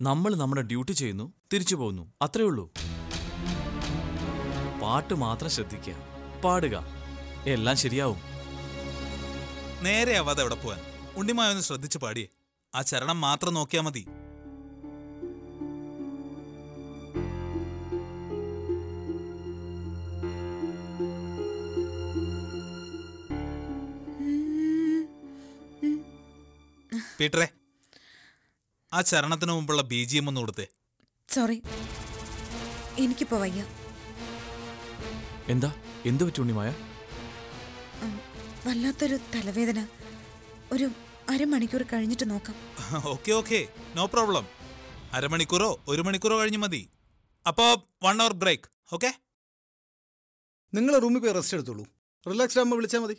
നമ്മൾ നമ്മുടെ ഡ്യൂട്ടി ചെയ്യുന്നു തിരിച്ചു പോകുന്നു അത്രേ ഉള്ളൂ പാട്ട് മാത്രം ശ്രദ്ധിക്കുക പാടുക എല്ലാം ശരിയാവും നേരെ ആവാതെ എവിടെ പോവാൻ ഉണ്ണിമായ ഒന്ന് ശ്രദ്ധിച്ച് പാടിയേ ആ ചരണം മാത്രം നോക്കിയാ മതി പീറ്ററെ ആ ചരണത്തിന് മുമ്പുള്ള ബി ജി എം ഒന്ന് കൊടുത്തേ സോറി എനിക്കിപ്പോ വയ്യ എന്താ എന്തു പറ്റി ഉണ്ണിമായ ഉം, വല്ലാത്തൊരു തലവേദന ഒരു അരമണിക്കൂർ കഴിഞ്ഞിട്ട് നോക്കാം ഓക്കെ ഓക്കെ നോ പ്രോബ്ലം അരമണിക്കൂറോ ഒരു മണിക്കൂറോ കഴിഞ്ഞ് മതി അപ്പോ വൺ അവർ ബ്രേക്ക് ഓക്കെ നിങ്ങൾ റൂമിൽ പോയി റെസ്റ്റ് എടുത്തോളൂ റിലാക്സ്ഡ് ആകുമ്പോൾ വിളിച്ചാൽ മതി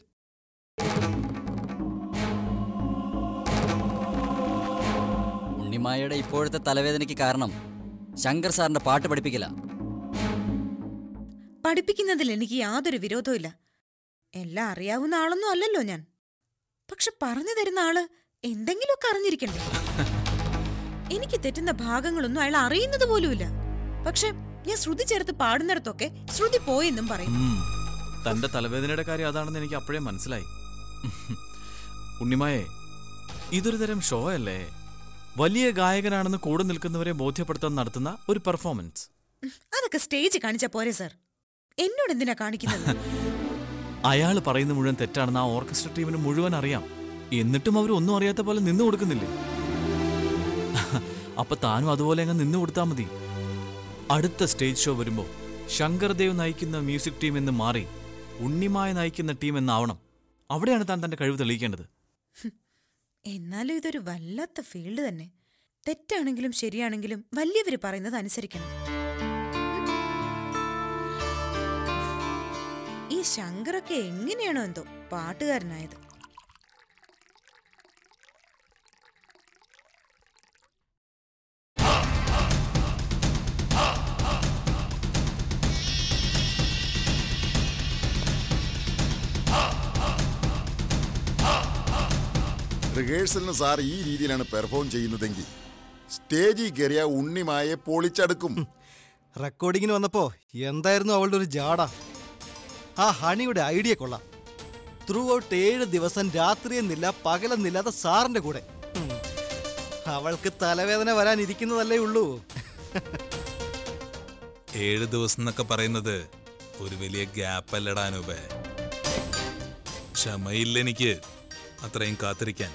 ഉണ്ണിമായയുടെ ഇപ്പോഴത്തെ തലവേദനയ്ക്ക് കാരണം ശങ്കർ സാറിന്റെ പാട്ട് പഠിപ്പിക്കില്ല പഠിപ്പിക്കുന്നതിൽ എനിക്ക് യാതൊരു വിരോധവും എല്ലാം അറിയാവുന്ന ആളൊന്നും അല്ലല്ലോ ഞാൻ പക്ഷെ പറഞ്ഞു തരുന്ന ആള് എന്തെങ്കിലുമൊക്കെ അറിഞ്ഞിരിക്കണ്ടേ എനിക്ക് തെറ്റുന്ന ഭാഗങ്ങളൊന്നും അയാൾ അറിയുന്നത് പോലുമില്ല പക്ഷെ ഞാൻ ശ്രുതി ചേർത്ത് പാടുന്നിടത്തൊക്കെ ശ്രുതി പോയെന്നും പറയും ഉം. തന്റെ തലവേദനയുടെ കാര്യം അതാണെന്ന് എനിക്ക് അപ്പോഴേ മനസ്സിലായി ഉണ്ണിമായെ ഇതൊരു തരം ഷോ അല്ലേ വലിയ ഗായകനാണെന്ന് കൂടെ നിൽക്കുന്നവരെ ബോധ്യപ്പെടുത്താൻ നടത്തുന്ന ഒരു പെർഫോമൻസ് ഉം, അതൊക്കെ സ്റ്റേജ് കാണിച്ച പോരെ സാർ എന്നോട് എന്തിനാ കാണിക്കുന്നത് അയാൾ പറയുന്ന മുഴുവൻ തെറ്റാണെന്ന് ആ ഓർക്കസ്ട്ര ടീമിന് മുഴുവൻ അറിയാം എന്നിട്ടും അവർ ഒന്നും അറിയാത്ത പോലെ നിന്നു കൊടുക്കുന്നില്ലേ അപ്പൊ താനും അതുപോലെ അങ്ങ് നിന്നു കൊടുത്താൽ മതി അടുത്ത സ്റ്റേജ് ഷോ വരുമ്പോൾ ശങ്കർദേവ് നയിക്കുന്ന മ്യൂസിക് ടീം എന്ന് മാറി ഉണ്ണിമായ നയിക്കുന്ന ടീം എന്നാവണം അവിടെയാണ് താൻ തന്റെ കഴിവ് തെളിയിക്കേണ്ടത് എന്നാലും ഇതൊരു വല്ലാത്ത ഫീൽഡ് തന്നെ തെറ്റാണെങ്കിലും ശരിയാണെങ്കിലും വലിയവര് പറയുന്നത് അനുസരിക്കണം ഈ ശങ്കറൊക്കെ എങ്ങനെയാണോ എന്തോ പാട്ടുകാരനായത് റിഹേഴ്സലിന് സാർ ഈ രീതിയിലാണ് പെർഫോം ചെയ്യുന്നതെങ്കിൽ സ്റ്റേജിൽ കയറിയ ഉണ്ണിമായെ പൊളിച്ചടുക്കും റെക്കോർഡിങ്ങിന് വന്നപ്പോ എന്തായിരുന്നു അവളുടെ ഒരു ജാട ആ ഹണിയുടെ ഐഡിയ കൊള്ളാം ത്രൂ ഔട്ട് ഏഴ് ദിവസം രാത്രിയെന്നില്ല പകലെന്നില്ലാതെ സാറിന്റെ കൂടെ ഉം. അവൾക്ക് തലവേദന വരാനിരിക്കുന്നതല്ലേ ഉള്ളൂ ഏഴ് ദിവസം എന്നൊക്കെ പറയുന്നത് ഒരു വലിയ ഗ്യാപ്പ് അല്ലടാ അനൂപേ ക്ഷമയില്ല എനിക്ക് അത്രയും കാത്തിരിക്കാൻ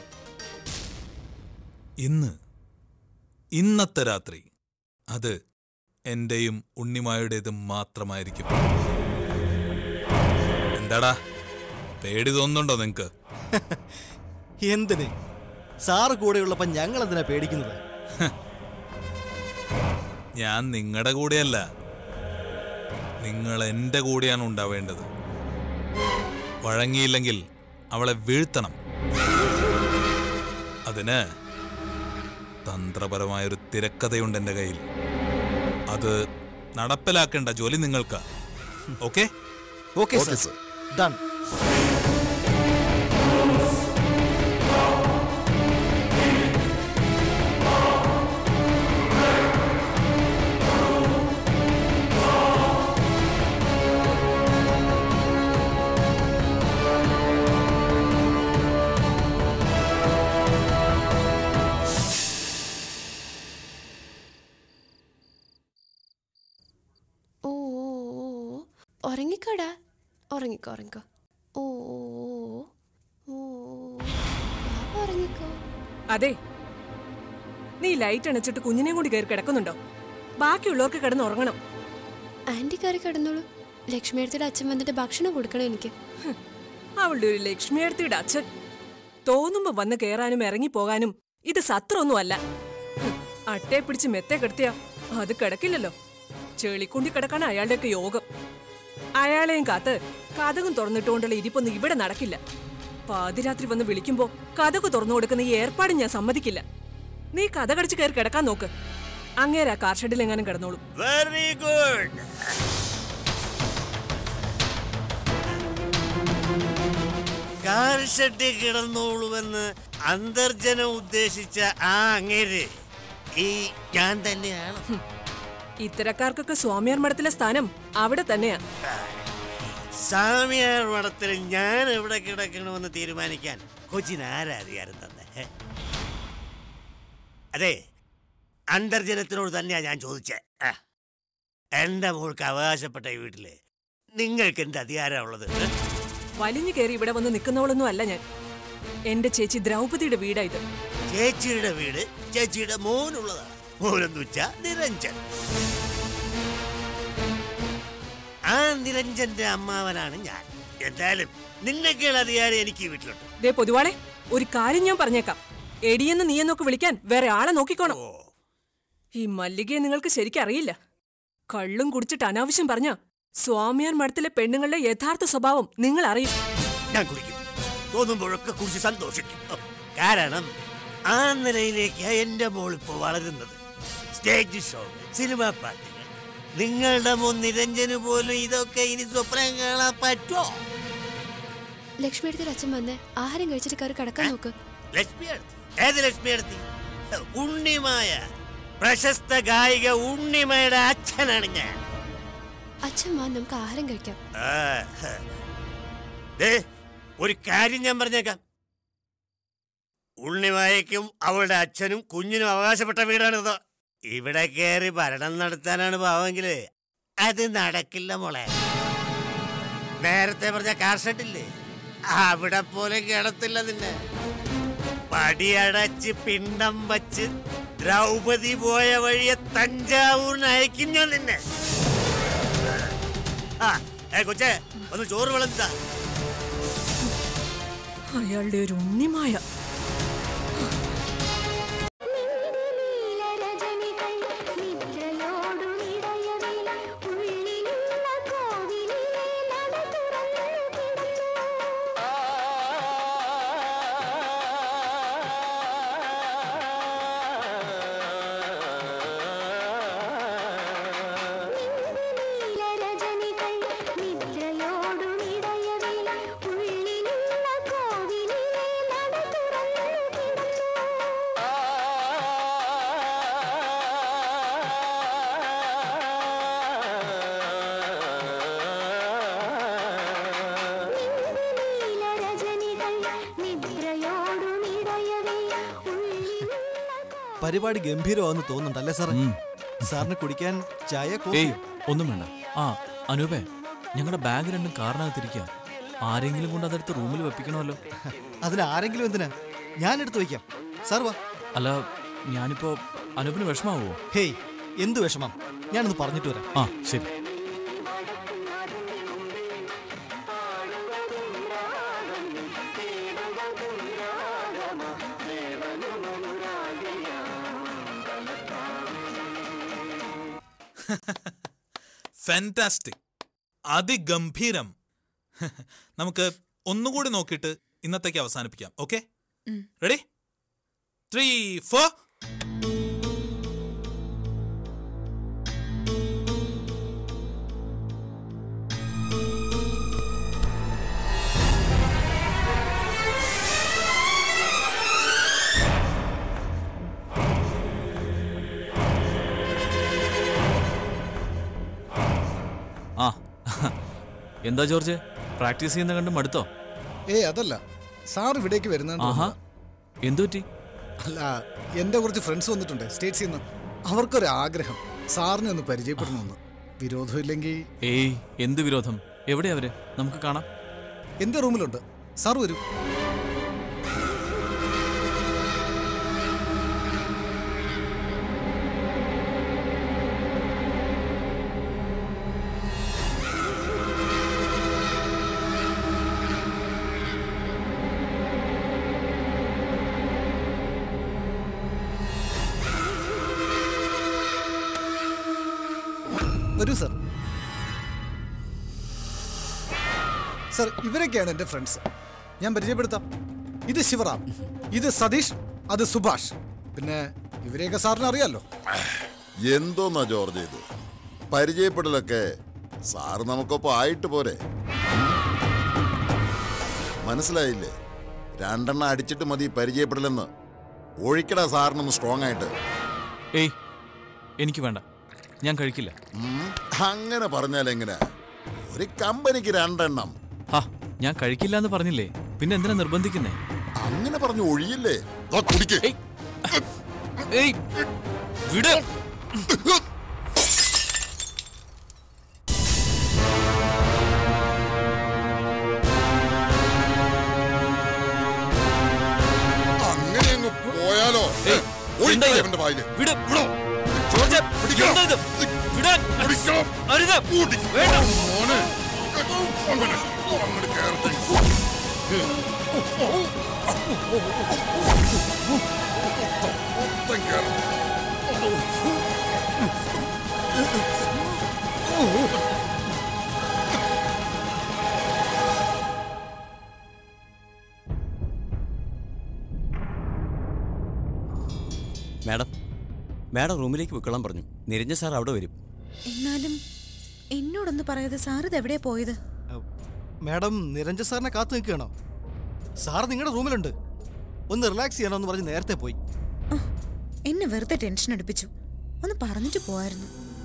ഇന്ന് ഇന്നത്തെ രാത്രി അത് എന്റെയും ഉണ്ണിമായുടേതും മാത്രമായിരിക്കും എന്താടാ പേടി തോന്നുന്നുണ്ടോ നിങ്ങക്ക് എന്തിന് സാറ് കൂടെയുള്ളപ്പോ ഞങ്ങൾ എന്തിനാ പേടിക്കുന്നത് ഞാൻ നിങ്ങളുടെ കൂടെയല്ല നിങ്ങൾ എന്റെ കൂടെയാണ് ഉണ്ടാവേണ്ടത് വഴങ്ങിയില്ലെങ്കിൽ അവളെ വീഴ്ത്തണം അതിന് തന്ത്രപരമായൊരു തിരക്കഥയുണ്ട് എന്റെ കയ്യിൽ അത് നടപ്പിലാക്കേണ്ട ജോലി നിങ്ങൾക്ക് okay okay okay sir sir done ഓ ഓ, ഓ, ഓ. ഉറങ്ങിക്കോടാ ഉറങ്ങിക്കോ ഉറങ്ങിക്കോ ഓ ഓ, ഓ, ഓ, ഓ. പാപ്പ ഉറങ്ങിക്കോ അതെ നീ ലൈറ്റ് അണച്ചിട്ട് കുഞ്ഞിനെയും കൂടി കയറി കിടക്കുന്നുണ്ടോ ബാക്കിയുള്ളവർക്ക് കിടന്ന് ഉറങ്ങണം ആന്റി കയറി കിടന്നോളൂ ലക്ഷ്മിയടുത്തിയുടെ അച്ഛൻ വന്നിട്ട് ഭക്ഷണം കൊടുക്കണം എനിക്ക് ഹ്, അവളുടെ ഒരു ലക്ഷ്മിയടുത്തിയുടെ അച്ഛൻ തോന്നുമ്പോ വന്ന് കയറാനും ഇറങ്ങിപ്പോകാനും ഇത് സത്രമൊന്നുമല്ല ഹ്, അട്ടയെ പിടിച്ച് മെത്തെ കിടത്തിയാ അത് കിടക്കില്ലല്ലോ ചെളിക്കുണ്ടി കിടക്കാണ് അയാളുടെയൊക്കെ യോഗം അയാളെയും കാത്ത് കഥകും തുറന്നിട്ടുകൊണ്ടുള്ള ഇരിപ്പൊന്നും ഇവിടെ നടക്കില്ല പാതിരാത്രി വന്ന് വിളിക്കുമ്പോ കഥകു തുറന്നു കൊടുക്കുന്ന ഈ ഏർപ്പാട് ഞാൻ സമ്മതിക്കില്ല നീ കഥ കടിച്ച് കയറി കിടക്കാൻ നോക്ക് അങ്ങേരാ കാർ ഷെഡിൽ എങ്ങാനും കിടന്നോളും വെരി ഗുഡ് കാർ ഷെഡിൽ കിടന്നോളുവെന്ന് അന്തർജനം ഉദ്ദേശിച്ച ആ അങ്ങേര് ഈ ഞാൻ തന്നെയാണ് ഇത്തരക്കാർക്കൊക്കെ സ്വാമിയാർ മഠത്തിലെ സ്ഥാനം അവിടെ തന്നെയാ സ്വാമിയാർ മഠത്തിൽ ഞാൻ എവിടെ കിടക്കണമെന്ന് തീരുമാനിക്കാൻ കൊച്ചിന് ആരാ അധികാരം തന്നെ ഏ? അതെ അന്തർജനത്തിനോട് തന്നെയാ ഞാൻ ചോദിച്ചേ ആ. എന്റെ മോൾക്ക് അവകാശപ്പെട്ട ഈ വീട്ടില് നിങ്ങൾക്ക് എന്ത് അധികാരമുള്ളത് ഏ? വലിഞ്ഞു കയറി ഇവിടെ വന്ന് നിൽക്കുന്നവളൊന്നും അല്ല ഞാൻ എന്റെ ചേച്ചി ദ്രൗപദിയുടെ വീടാ ഇത് ചേച്ചിയുടെ വീട് ചേച്ചിയുടെ മോനുള്ളതാണ് മോനെന്ന് വെച്ചാ നിരഞ്ജൻ ആ നിരഞ്ജന്റെ അമ്മാവനാണ് ഞാൻ എന്തായാലും നിന്നെക്കാൾ അധികാരം എനിക്ക് ഈ വീട്ടിലുണ്ട് ദേ പൊതുവാളെ ഒരു കാര്യം ഞാൻ പറഞ്ഞേക്കാം എടിയെന്ന് നീയെന്നൊക്കെ വിളിക്കാൻ വേറെ ആളെ നോക്കിക്കോണം ഓ ഈ മല്ലികയെ നിങ്ങൾക്ക് ശരിക്കും അറിയില്ല കള്ളും കുടിച്ചിട്ട് അനാവശ്യം പറഞ്ഞ സ്വാമിയാർ മഠത്തിലെ പെണ്ണുങ്ങളുടെ യഥാർത്ഥ സ്വഭാവം നിങ്ങൾ അറിയും ഞാൻ കുടിക്കും തോന്നുമ്പോഴൊക്കെ കുറിച്ച് സന്തോഷിക്കും ഓ, കാരണം ആ നിലയിലേക്ക് എന്റെ മോൾ ഇപ്പോൾ വളരുന്നത് സ്റ്റേജ് ഷോ സിനിമാ പാട്ടുകൾ നിങ്ങളുടെ മോൻ നിരഞ്ജന് പോലും ഇതൊക്കെ ഇനി സ്വപ്നം കാണാൻ പറ്റുമോ ലക്ഷ്മി എടുത്തിട്ട് അച്ഛൻ വന്ന് ആഹാരം കഴിച്ചിട്ട് കയറി കിടക്കാൻ നോക്ക് ലക്ഷ്മി അടുത്ത് ഏത് ലക്ഷ്മി അടുത്ത് ഉണ്ണിമായ പ്രശസ്ത ഗായിക ഉണ്ണിമയുടെ അച്ഛനാണ് ഞാൻ അച്ഛൻ വാ നമുക്ക് ആഹാരം കഴിക്കാം ആ, ഹ. ദേ, ഒരു കാര്യം ഞാൻ പറഞ്ഞേക്കാം ഉണ്ണിമായയ്ക്കും അവളുടെ അച്ഛനും കുഞ്ഞിനും അവകാശപ്പെട്ട വീടാണിത് ഇവിടെ കയറി ഭരണം നടത്താനാണ് ഭാവമെങ്കില് അത് നടക്കില്ല മോളെ നേരത്തെ പറഞ്ഞ കാർ ഷെഡില്ലേ അവിടെ പോലെ കിടത്തില്ല നിന്നെ പടിയടച്ച് പിണ്ടം വച്ച് ദ്രൗപദി പോയ വഴിയെ തഞ്ചാവൂരിന് അയക്കും ഞാൻ നിന്നെ ആ ഏ കൊച്ചേ ഒന്ന് ചോറ് വിളന്താ അയാളുടെ ഒരു ഉണ്ണിമായ നീലരജനികൾ നിദ്രയോടുമിടയവേ ഉള്ളിലുള്ള കോവിലിലെ നട തുറന്നു കിടന്നു നീലരജനികൾ നിദ്രയോടുമിടയവേ ഉള്ളിലുള്ള കോവിലിലെ നട തുറന്നു കിടന്നു നീലരജനികൾ നിദ്രയോടുമിടയവേ ഉള്ളിലുള്ള പരിപാടി ഗംഭീരമാണെന്ന് തോന്നുന്നുണ്ടല്ലേ സാറേ ഉം. സാറിന് കുടിക്കാൻ ചായ ഏയ് കോഫി ഒന്നും വേണ്ട ആ അനൂപേ ഞങ്ങളുടെ ബാഗ് രണ്ടും കാറിനകത്തിരിക്കുക ആരെങ്കിലും കൊണ്ട് അതെടുത്ത് റൂമിൽ വെപ്പിക്കണമല്ലോ അതിന് ആരെങ്കിലും എന്തിനാ ഞാൻ എടുത്തു വയ്ക്കാം സാർ വാ അല്ല ഞാനിപ്പോ അനൂപിന് വിഷമാവോ ഹേയ് എന്ത് വിഷമം ഞാനൊന്ന് പറഞ്ഞിട്ട് വരാം ആ ശരി ഫാന്റാസ്റ്റിക് അതിഗംഭീരം നമുക്ക് ഒന്നുകൂടി നോക്കിയിട്ട് ഇന്നത്തേക്ക് അവസാനിപ്പിക്കാം ഓക്കെ റെഡി ത്രീ ഫോർ ആ എന്താ ജോർജ് പ്രാക്ടീസ് ചെയ്യുന്ന കണ്ട് മടുത്തോ ഏയ് അതല്ല സാർ ഇവിടേക്ക് വരുന്നത് ആഹാ എന്തു പറ്റി അല്ല എൻ്റെ കുറച്ച് ഫ്രണ്ട്സ് വന്നിട്ടുണ്ട് സ്റ്റേറ്റ്സിൽ നിന്ന് അവർക്കൊരു ആഗ്രഹം സാറിനെ ഒന്ന് പരിചയപ്പെടണമെന്ന് വിരോധമില്ലെങ്കിൽ ഏയ് എന്ത് വിരോധം എവിടെയാ അവര് നമുക്ക് കാണാം എൻ്റെ റൂമിലുണ്ട് സാർ വരൂ വരൂ സർ സർ ഇവരൊക്കെയാണ് എൻ്റെ ഫ്രണ്ട്സ് ഞാൻ പരിചയപ്പെടുത്താം ഇത് ശിവറാം ഇത് സതീഷ് അത് സുഭാഷ് പിന്നെ ഇവരെയൊക്കെ സാറിന് അറിയാലോ എന്തോന്നാ ജോർജ് ഇത് പരിചയപ്പെടലൊക്കെ സാറ് നമുക്കൊപ്പം ആയിട്ട് പോരെ മനസ്സിലായില്ലേ രണ്ടെണ്ണം അടിച്ചിട്ട് മതി പരിചയപ്പെടലെന്ന് ഒഴിക്കടാ സാറിനൊന്ന് സ്ട്രോങ് ആയിട്ട് ഏയ് എനിക്ക് വേണ്ട ഞാൻ കഴിക്കില്ല ഉം, അങ്ങനെ പറഞ്ഞാൽ എങ്ങനെ ഒരു കമ്പനിക്ക് രണ്ടെണ്ണം ഹാ ഞാൻ കഴിക്കില്ല എന്ന് പറഞ്ഞില്ലേ പിന്നെ എന്തിനാ നിർബന്ധിക്കുന്നേ അങ്ങനെ പറഞ്ഞു ഒഴിയില്ലേ ദാ കുടിക്ക് ഏയ് വിട് അങ്ങനെ അങ്ങ് പോയാലോ ഏയ്, ഒഴിക്കണേ എന്താ ഇത്? ഇവന്റെ വായില്. വിട് വിടോ. ജോർജ്, പിടിക്കണം. എന്താ ഇത്? വിടാൻ. പിടിക്കണം. അരുത്. കൂടി. വേണ്ട. മോനെ. അങ്ങനെ. അങ്ങോട്ട് കേറട്ടെ. മൊത്തം കേറട്ടെ. മാഡം മാഡം റൂമിലേക്ക് പൊയ്ക്കൊള്ളാൻ പറഞ്ഞു നിരഞ്ജൻ സാർ അവിടെ വരും എന്നാലും എന്നോടൊന്ന് പറയാതെ സാർ ഇത് എവിടെയാ പോയത് മാഡം നിരഞ്ജൻ സാറിനെ കാത്തു നിൽക്കുകയാണോ സാർ നിങ്ങളുടെ റൂമിലുണ്ട് ഒന്ന് റിലാക്സ് ചെയ്യണമെന്ന് പറഞ്ഞ് നേരത്തെ പോയി എന്നെ വെറുതെ ടെൻഷൻ എടുപ്പിച്ചു ഒന്ന് പറഞ്ഞിട്ട് പോവായിരുന്നു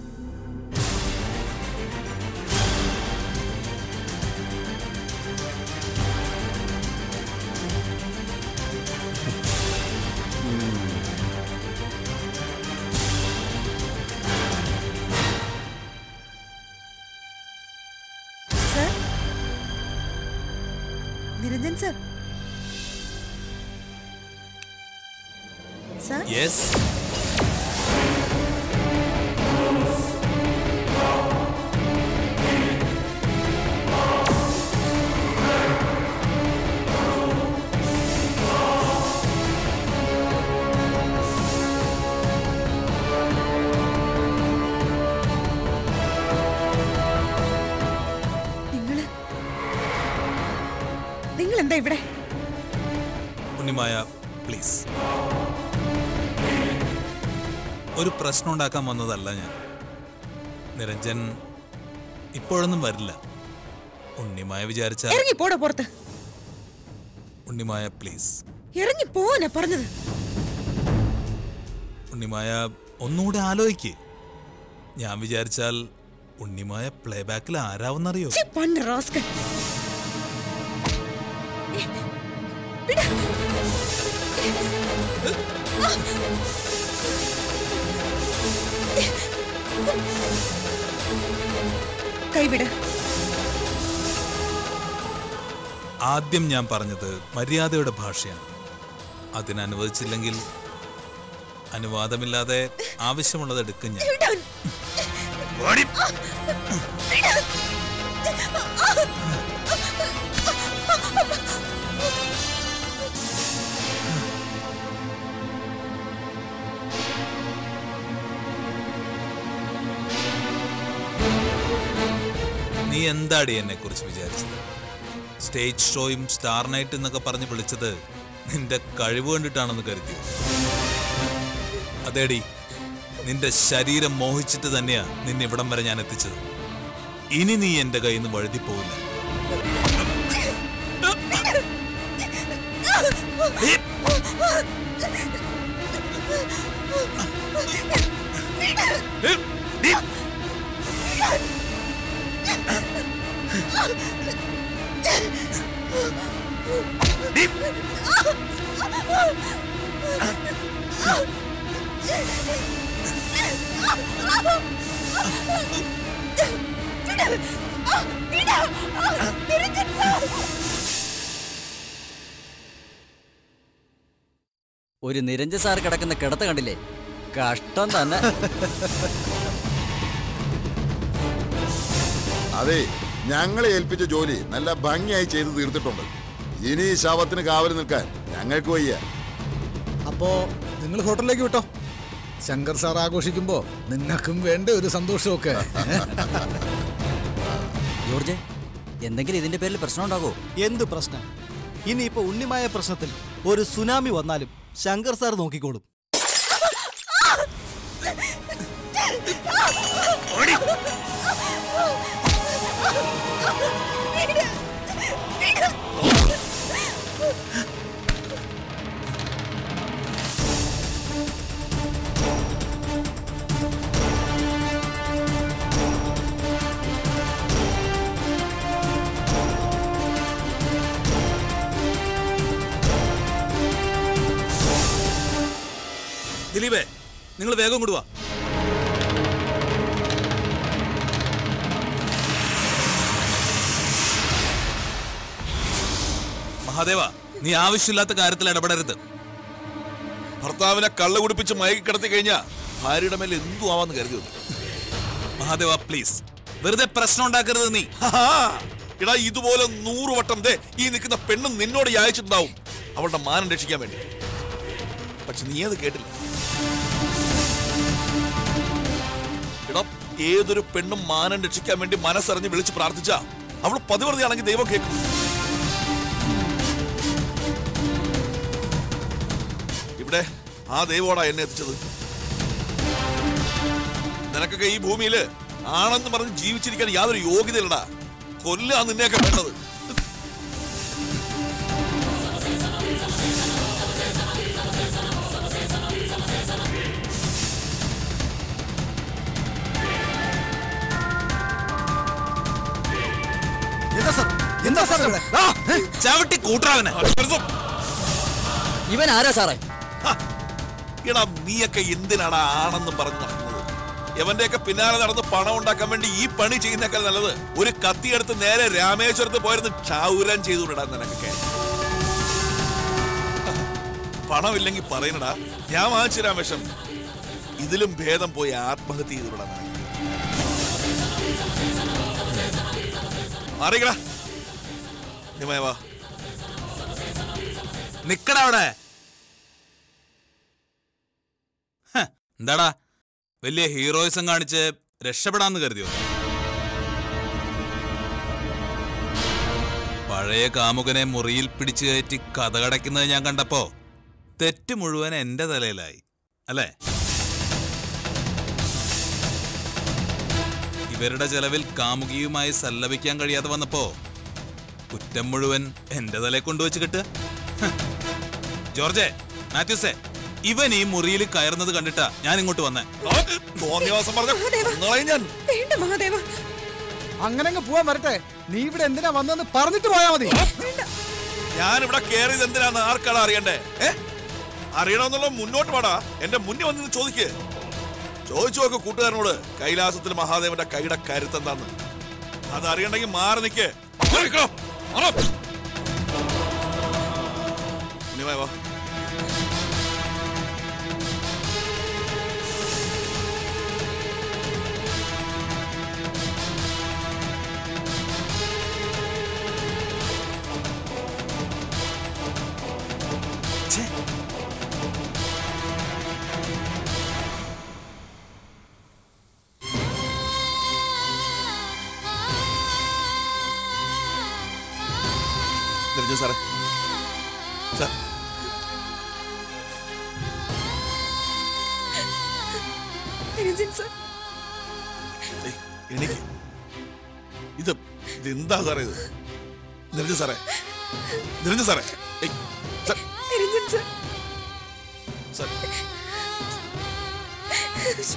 sir Niranjan sir sir yes നിങ്ങള് നിങ്ങൾ എന്താ ഇവിടെ ഉണ്ണിമായ പ്ലീസ് ഒരു പ്രശ്നം ഉണ്ടാക്കാൻ വന്നതല്ല ഞാൻ നിരഞ്ജൻ ഇപ്പോഴൊന്നും വരില്ല ഉണ്ണിമായ വിചാരിച്ച ഇറങ്ങി പോടോ പുറത്ത് ഉണ്ണിമായ പ്ലീസ് ഇറങ്ങി പോവാനാ പറഞ്ഞത് ഉണ്ണിമായ ഒന്നുകൂടെ ആലോചിക്ക് ഞാൻ വിചാരിച്ചാൽ ഉണ്ണിമായ പ്ലേ ബാക്കിൽ ആരാവെന്നറിയോ ഛി, പണ്ട് റാസ്കൽ വിട്. കൈവിട് ആദ്യം ഞാൻ പറഞ്ഞത് മര്യാദയുടെ ഭാഷയാണ് അതിനനുവദിച്ചില്ലെങ്കിൽ അനുവാദമില്ലാതെ ആവശ്യമുള്ളത് എടുക്കും ഞാൻ വിടാൻ. ഓടി. നീ എന്താടി എന്നെ കുറിച്ച് വിചാരിച്ചത് സ്റ്റേജ് ഷോയും സ്റ്റാർ നൈറ്റ് എന്നൊക്കെ പറഞ്ഞ് വിളിച്ചത് നിന്റെ കഴിവ് കണ്ടിട്ടാണെന്ന് കരുതിയോ അതേടി നിന്റെ ശരീരം മോഹിച്ചിട്ട് തന്നെയാ നിന്നെ ഇവിടം വരെ ഞാൻ എത്തിച്ചത് ഇനി നീ എന്റെ കയ്യിൽ നിന്ന് വഴുതി പോവില്ല ഒരു നിരഞ്ജൻ സാർ കിടക്കുന്ന കിടത്ത കണ്ടില്ലേ കഷ്ടം തന്നെ അതെ ഞങ്ങളെ ഏൽപ്പിച്ച ജോലി നല്ല ഭംഗിയായി ചെയ്തു തീർത്തിട്ടുണ്ട് ഇനി ഈ ശവത്തിന് കാവൽ നിൽക്കാൻ ഞങ്ങൾക്ക് വയ്യ അപ്പോ നിങ്ങൾ ഹോട്ടലിലേക്ക് വിട്ടോ ശങ്കർ സാർ ആഘോഷിക്കുമ്പോ നിങ്ങൾക്കും വേണ്ട ഒരു സന്തോഷമൊക്കെ ജോർജ് എന്തെങ്കിലും ഇതിന്റെ പേരിൽ പ്രശ്നം ഉണ്ടാകോ എന്ത് പ്രശ്നം ഇനിയിപ്പോ ഉണ്ണിമായ പ്രശ്നത്തിൽ ഒരു സുനാമി വന്നാലും ശങ്കർ സാർ നോക്കിക്കോളും ദിലീപേ നിങ്ങൾ വേഗം കൊണ്ടുവാ മഹാദേവ നീ ആവശ്യമില്ലാത്ത കാര്യത്തിൽ ഇടപെടരുത് ഭർത്താവിനെ കള്ള കുടിപ്പിച്ച് മയക്കി കിടത്തി കഴിഞ്ഞാ ഭാര്യയുടെ മേൽ എന്തു ആവാന്ന് കരുതി മഹാദേവ പ്ലീസ് വെറുതെ പ്രശ്നം ഉണ്ടാക്കരുത് നീ എടാ ഇതുപോലെ നൂറ് വട്ടം ദേ ഈ നിൽക്കുന്ന പെണ്ണും നിന്നോട് യാചിച്ചിട്ടുണ്ടാവും അവളുടെ മാനം രക്ഷിക്കാൻ വേണ്ടി പക്ഷെ നീ അത് കേട്ടില്ല എടാ ഏതൊരു പെണ്ണും മാനം രക്ഷിക്കാൻ വേണ്ടി മനസ്സറിഞ്ഞ് വിളിച്ച് പ്രാർത്ഥിച്ച അവൾ പതിവൃതിയാണെങ്കിൽ ദൈവം കേൾക്കും ഇവിടെ ആ ദൈവോടാ എന്നെ എത്തിച്ചത് നിനക്കൊക്കെ ഈ ഭൂമിയില് ആണെന്ന് പറഞ്ഞ് ജീവിച്ചിരിക്കാൻ യാതൊരു യോഗ്യതയില്ലടാ കൊല്ലാ നിന്നെയൊക്കെ വേണ്ടത് എന്താ സാർ എന്താ സാർ ഇവിടെ ചവിട്ടി കൂട്ടറാവനെ ഇവൻ ആരാ സാറേ എടാ നീയൊക്കെ എന്തിനാടാ ആണെന്നും പറഞ്ഞു നടക്കുന്നത് എവന്റെയൊക്കെ പിന്നാലെ നടന്ന് പണം ഉണ്ടാക്കാൻ വേണ്ടി ഈ പണി ചെയ്യുന്നേക്കാൾ നല്ലത് ഒരു കത്തിയെടുത്ത് നേരെ രാമേശ്വരത്ത് പോയിരുന്ന് ക്ഷൗരം ചെയ്തുവിടാ നിനക്കൊക്കെ പണമില്ലെങ്കിൽ പറയുന്നടാ ഞാൻ വാങ്ങിച്ചു രാമേശം ഇതിലും ഭേദം പോയി ആത്മഹത്യ ചെയ്തുവിടാ നിനക്ക് മാറിക്കടാ നിമയ വാ നിക്കടാ അവിടെ ഹ, എന്താടാ വലിയ ഹീറോയിസം കാണിച്ച് രക്ഷപ്പെടാന്ന് കരുതിയോ പഴയ കാമുകനെ മുറിയിൽ പിടിച്ചു കയറ്റി കഥകടയ്ക്കുന്നത് ഞാൻ കണ്ടപ്പോ തെറ്റ് മുഴുവൻ എന്റെ തലയിലായി അല്ലേ ഇവരുടെ ചെലവിൽ കാമുകിയുമായി സല്ലപിക്കാൻ കഴിയാതെ വന്നപ്പോ കുറ്റം മുഴുവൻ എന്റെ തലയിൽ കൊണ്ടുവച്ച് കിട്ടുക ഹ്. ജോർജെ മാത്യൂസേ ഇവൻ ഈ മുറിയിൽ കയറുന്നത് കണ്ടിട്ടാ ഞാൻ ഇങ്ങോട്ട് വന്നേ തോന്നിയവാസം പറഞ്ഞ ഞാൻ വേണ്ട മഹാദേവ അങ്ങനെ അങ്ങ് പോവാൻ വരട്ടെ നീ ഇവിടെ എന്തിനാ വന്നെന്ന് പറഞ്ഞിട്ട് പോയാ മതി ഞാൻ ഇവിടെ കയറിയത് എന്തിനാന്ന് ആർക്കാണ് അറിയണ്ടേ ഏ അറിയണമെന്നുള്ള മുന്നോട്ട് പാടാ എന്റെ മുന്നിൽ വന്ന് ചോദിക്ക് ചോദിച്ചു നോക്ക് കൂട്ടുകാരനോട് കൈലാസത്തിൽ മഹാദേവന്റെ കൈയുടെ കരുത്തെന്താന്ന് അത് അറിയണ്ടെങ്കിൽ മാറി നിക്ക് മാറി നിക്കണോ? മാറോ. ഉണ്ണിമായ വാ നിരഞ്ജൻ സാറേ സാർ നിരഞ്ജൻ സർ ഏയ്, എണീക്ക് ഇത് ഇതെന്താ സാറേ ഇത് നിരഞ്ജൻ സാറേ നിരഞ്ജൻ സാറേ ഏയ്, സാർ, നിരഞ്ജൻ സർ സാർ ശ്ശോ.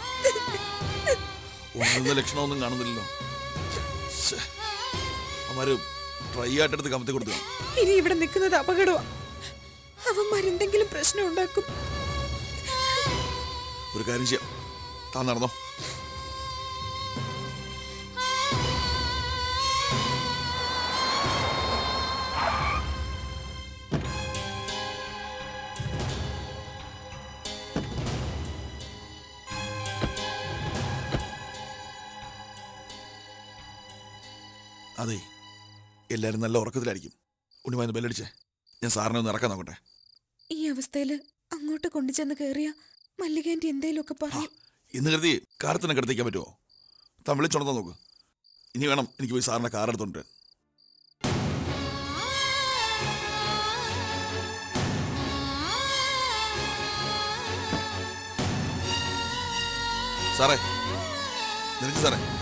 ഉണർന്ന ലക്ഷണമൊന്നും കാണുന്നില്ലല്ലോ ശ്ശേ. അവന്മാര് ട്രൈ ആയിട്ടെടുത്ത് കമത്തി കൊടുത്തു ഇനി ഇവിടെ നിൽക്കുന്നത് അപകടമാ അവന്മാരെന്തെങ്കിലും പ്രശ്നം ഉണ്ടാക്കും ഒരു കാര്യം ചെയ്യാം താൻ നടന്നോ അതെ എല്ലാരും നല്ല ഉറക്കത്തിലായിരിക്കും ഉണ്ണിമാന്ന് ബെല്ലടിച്ചേ ഞാൻ സാറിനെ ഒന്ന് ഇറക്കാൻ നോക്കട്ടെ ഈ അവസ്ഥയില് അങ്ങോട്ട് കൊണ്ടുചെന്ന് കേറിയ മല്ലികേന്റെ എന്തേലുമൊക്കെ പറയും ഇന്ന് കരുതി കാറിൽ തന്നെ കിടത്തിക്കാൻ പറ്റുമോ താൻ വിളിച്ചുണർത്താൻ നോക്ക് ഇനി വേണം എനിക്ക് പോയി സാറിന്റെ കാർ എടുത്തോണ്ട് വരാൻ. സാറേ നിരഞ്ജൻ സാറേ